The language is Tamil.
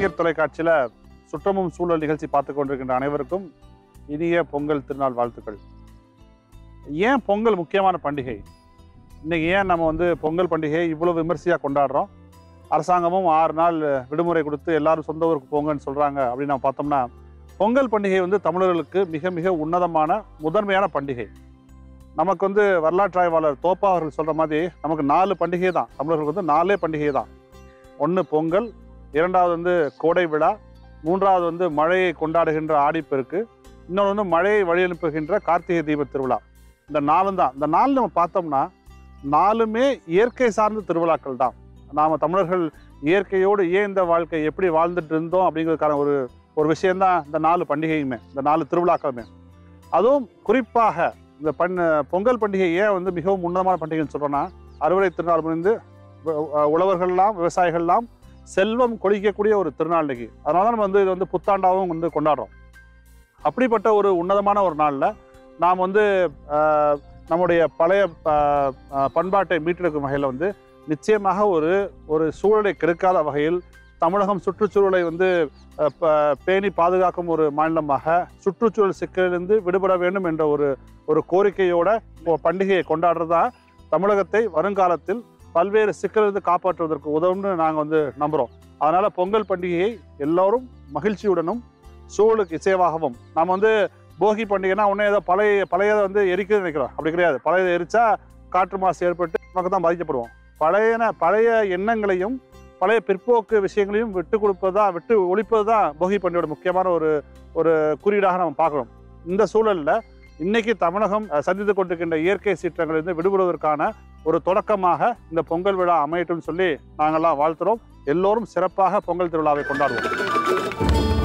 கலைஞர் தொலைக்காட்சியில் சுற்றமும் சூழல் நிகழ்ச்சி பார்த்து கொண்டிருக்கின்ற அனைவருக்கும் இனிய பொங்கல் திருநாள் வாழ்த்துக்கள் ஏன் பொங்கல் முக்கியமான பண்டிகை இன்னைக்கு ஏன் நம்ம வந்து பொங்கல் பண்டிகையை இவ்வளோ விமர்சையாக கொண்டாடுறோம் அரசாங்கமும் ஆறு நாள் விடுமுறை கொடுத்து எல்லாரும் சொந்த ஊருக்கு போங்கன்னு சொல்கிறாங்க அப்படின்னு நம்ம பார்த்தோம்னா பொங்கல் பண்டிகை வந்து தமிழர்களுக்கு மிக மிக உன்னதமான முதன்மையான பண்டிகை நமக்கு வந்து வரலாற்று ஆய்வாளர் தோப்பா அவர்கள் சொல்கிற மாதிரி நமக்கு நாலு பண்டிகை தான் தமிழர்களுக்கு வந்து நாலே பண்டிகை தான் ஒன்று பொங்கல் இரண்டாவது வந்து கோடை விழா மூன்றாவது வந்து மழையை கொண்டாடுகின்ற ஆடிப்பெருக்கு இன்னொன்று வந்து மழையை வழி அனுப்புகின்ற கார்த்திகை தீப திருவிழா இந்த நாலும் தான் இந்த நாலு நம்ம பார்த்தோம்னா நாலுமே இயற்கை சார்ந்த திருவிழாக்கள் தான் நாம் தமிழர்கள் இயற்கையோடு ஏன் இந்த வாழ்க்கை எப்படி வாழ்ந்துட்டு இருந்தோம் அப்படிங்கிறதுக்கான ஒரு ஒரு விஷயம்தான் இந்த நாலு பண்டிகையுமே இந்த நாலு திருவிழாக்களுமே அதுவும் குறிப்பாக இந்த பண் பொங்கல் பண்டிகை ஏன் வந்து மிகவும் உன்னதமான பண்டிகைன்னு சொல்கிறோன்னா அறுவடை திருநாள் முடிந்து உ- உ- உழவர்கள்லாம் விவசாயிகள்லாம் செல்வம் கொழிக்கக்கூடிய ஒரு திருநாள் இன்னைக்கு அதனால தான் நம்ம வந்து இது வந்து புத்தாண்டாகவும் வந்து கொண்டாடுறோம் அப்படிப்பட்ட ஒரு உன்னதமான ஒரு நாளில் நாம் வந்து ஆஹ், நம்முடைய பழைய ஆஹ், ஆஹ், பண்பாட்டை மீட்டெடுக்கும் வகையில் வந்து நிச்சயமாக ஒரு ஒரு சூழலை கெடுக்காத வகையில் தமிழகம் சுற்றுச்சூழலை வந்து அஹ், ப- பேணி பாதுகாக்கும் ஒரு மாநிலமாக சுற்றுச்சூழல் சிக்கலிலிருந்து விடுபட வேண்டும் என்ற ஒரு ஒரு கோரிக்கையோட இப்போ பண்டிகையை கொண்டாடுறது தான் தமிழகத்தை வருங்காலத்தில் பல்வேறு சிக்கலிலிருந்து காப்பாற்றுவதற்கு உதவும்னு நாங்கள் வந்து நம்புகிறோம் அதனால் பொங்கல் பண்டிகையை எல்லோரும் மகிழ்ச்சியுடனும் சூழலுக்கு இசைவாகவும் நாம் வந்து போகி பண்டிகைனா உடனே ஏதோ பழைய பழையதை வந்து எரிக்கிறது நினைக்கிறோம் அப்படி கிடையாது பழையதை எரிச்சா காற்று மாசு ஏற்பட்டு நமக்கு தான் பாதிக்கப்படுவோம் பழையன பழைய எண்ணங்களையும் பழைய பிற்போக்கு விஷயங்களையும் விட்டு கொடுப்பது தான் விட்டு ஒழிப்பது தான் போகி பண்டிகையோட முக்கியமான ஒரு ஒரு குறியீடாக நம்ம பார்க்குறோம் இந்த சூழலில் இன்னைக்கு தமிழகம் அஹ், சந்தித்துக் கொண்டிருக்கின்ற இயற்கை சீற்றங்களிலிருந்து விடுபடுவதற்கான ஒரு தொடக்கமாக இந்த பொங்கல் விழா அமையட்டும்னு சொல்லி நாங்கள்லாம் வாழ்த்துறோம் எல்லோரும் சிறப்பாக பொங்கல் திருவிழாவை கொண்டாடுவோம்